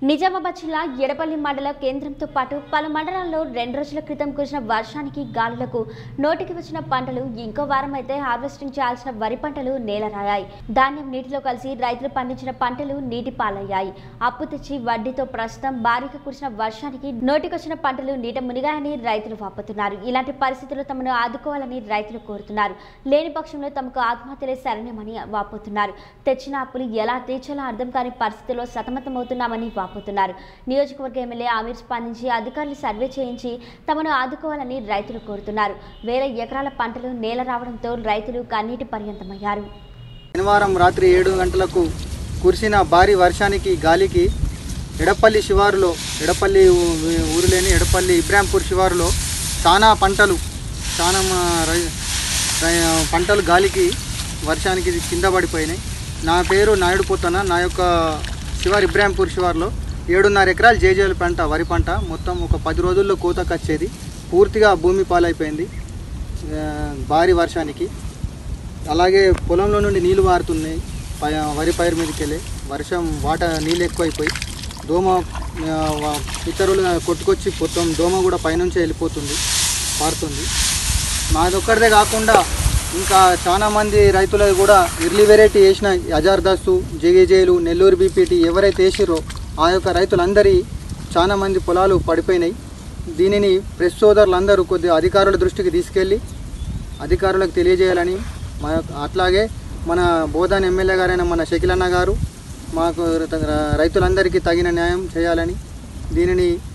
నిజామాబాద్ జిల్లా ఎడపల్లి మండల కేంద్రంతో పాటు పలు మండలాల్లో రెండు రోజుల క్రితం కురిసిన వర్షానికి గాలులకు నోటికి వచ్చిన పంటలు ఇంకో వారం అయితే హార్వెస్టింగ్ చేయాల్సిన వరి పంటలు నేలరాయాయి ధాన్యం నీటిలో కలిసి రైతులు పండించిన పంటలు నీటి పాలయ్యాయి అప్పు తెచ్చి వడ్డీతో ప్రస్తుతం భారీగా కురిసిన వర్షానికి నోటికొచ్చిన పంటలు నీట మునిగాయని రైతులు వాపోతున్నారు ఇలాంటి పరిస్థితుల్లో తమను ఆదుకోవాలని రైతులు కోరుతున్నారు లేని పక్షంలో తమకు ఆత్మహత్యలే శరణ్యమని వాపోతున్నారు తెచ్చిన అప్పులు ఎలా తీర్చాలో అర్థం కాని పరిస్థితుల్లో సతమతమవుతున్నామని వాపోతున్నారు నియోజకవర్గ ఎమ్మెల్యే ఆమీర్ స్పందించి అధికారులు సర్వే చేయించి తమను ఆదుకోవాలని రైతులు కోరుతున్నారు వేల ఎకరాల పంటలు నేల రావడంతో రైతులు కన్నీటి పర్యంతమయ్యారు శనివారం రాత్రి ఏడు గంటలకు కురిసిన భారీ వర్షానికి గాలికి ఎడపల్లి శివారులో ఎడపల్లి ఊ- ఊరులేని ఎడపల్లి ఇబ్రాంపూర్ శివారులో చాలా పంటలు చాలా మా రై- రై- పంటలు గాలికి వర్షానికి కింద పడిపోయినాయి నా పేరు నాయుడు పోతన నా యొక్క శివారు ఇబ్రాంపూర్ శివారులో ఏడున్నర ఎకరాలు జేజేలు పంట వరి పంట మొత్తం ఒక పది రోజుల్లో కోతకు వచ్చేది పూర్తిగా భూమి పాలైపోయింది ఆ, భారీ వర్షానికి అలాగే పొలంలో నుండి నీళ్లు పారుతున్నాయి పై- వరి పైరు మీదకి వెళ్ళి వర్షం వాట నీళ్ళు ఎక్కువైపోయి దోమ ఆ, వ- ఇతరులు కొట్టుకొచ్చి మొత్తం దోమ కూడా పైనుంచి వెళ్ళిపోతుంది పారుతుంది మాదొక్కడిదే కాకుండా ఇంకా చాలా మంది రైతులు కూడా ఇర్లీ వెరైటీ వేసిన అజార్దాసు జేజేలు నెల్లూరు బీపీటీ ఎవరైతే వేసిరో ఆ యొక్క రైతులందరి చాలా మంది పొలాలు పడిపోయినాయి దీనిని ప్రెస్ సోదరులందరూ కొద్దిగా అధికారుల దృష్టికి తీసుకెళ్ళి అధికారులకు తెలియజేయాలని మా యొక్క- అట్లాగే మన బోధాన్ ఎమ్మెల్యే గారైన మన షకిలన్న గారు మాకు ర- రైతులందరికీ తగిన న్యాయం చేయాలని దీనిని